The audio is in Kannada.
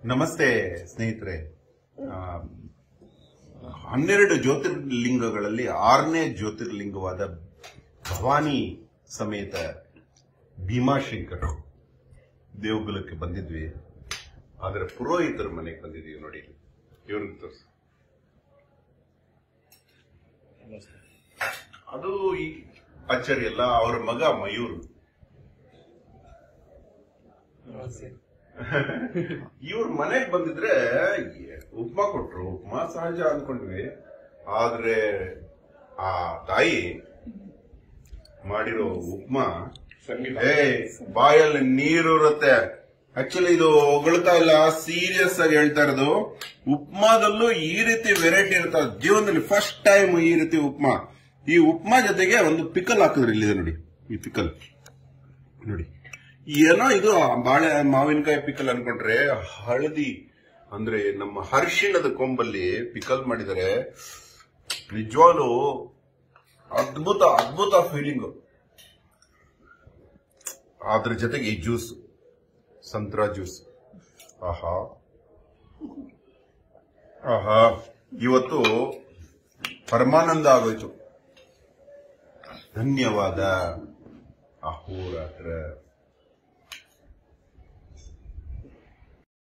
ನಮಸ್ತೆ ಸ್ನೇಹಿತರೆ ಆ, ಹನ್ನೆರಡು ಜ್ಯೋತಿರ್ಲಿಂಗಗಳಲ್ಲಿ ಆರನೇ ಜ್ಯೋತಿರ್ಲಿಂಗವಾದ ಭವಾನಿ ಸಮೇತ ಭೀಮಾಶಂಕರ್ ದೇವಗುಲಕ್ಕೆ ಬಂದಿದ್ವಿ ಆದ್ರೆ ಪುರೋಹಿತರ ಮನೆಗೆ ಬಂದಿದೀವಿ ನೋಡಿ ಇವ್ರಿಗೆ ತೋರಿಸಿ ಅದು ಈ ಅಚ್ಚರಿ ಅಲ್ಲ ಅವರ ಮಗ ಮಯೂರ್ ಇವ್ರ ಮನೆಗೆ ಬಂದಿದ್ರೆ ಉಪ್ಮಾ ಕೊಟ್ರು ಉಪ್ಮಾ ಸಹಜ ಅನ್ಕೊಂಡ್ವಿ ಆದ್ರೆ ಆ ತಾಯಿ ಮಾಡಿರೋ ಉಪ್ಮಾ ಏ ಬಾಯಲ್ಲಿ ನೀರು ಇರುತ್ತೆ ಆಕ್ಚುಲಿ ಇದು ಹೊಗಳ್ತಾ ಇಲ್ಲ ಸೀರಿಯಸ್ ಆಗಿ ಹೇಳ್ತಾ ಇರೋದು ಉಪ್ಮಾದಲ್ಲೂ ಈ ರೀತಿ ವೆರೈಟಿ ಇರ್ತದೆ ಜೀವನದಲ್ಲಿ ಫಸ್ಟ್ ಟೈಮ್ ಈ ರೀತಿ ಉಪ್ಮಾ ಈ ಉಪ್ಮಾ ಜೊತೆಗೆ ಒಂದು ಪಿಕಲ್ ಹಾಕಿದ್ರು ಇಲ್ಲಿದೆ ನೋಡಿ ಈ ಪಿಕಲ್ ನೋಡಿ ಏನೋ ಇದು ಬಾಳೆ ಮಾವಿನಕಾಯಿ ಪಿಕಲ್ ಅನ್ಕೊಂಡ್ರೆ ಹಳದಿ ಅಂದ್ರೆ ನಮ್ಮ ಹರ್ಷಿಣದ ಕೊಂಬಲ್ಲಿ ಪಿಕಲ್ ಮಾಡಿದರೆ ನಿಜವಾಗ್ಲು ಅದ್ಭುತ ಅದ್ಭುತ ಫೀಲಿಂಗ್ ಅದ್ರ ಜೊತೆಗೆ ಈ ಜ್ಯೂಸ್ ಸಂತ್ರ ಜ್ಯೂಸ್ ಆಹಾ ಆಹಾ ಇವತ್ತು ಪರಮಾನಂದ ಆಗೋಯ್ತು ಧನ್ಯವಾದ ಅಹೋರಾತ್ರ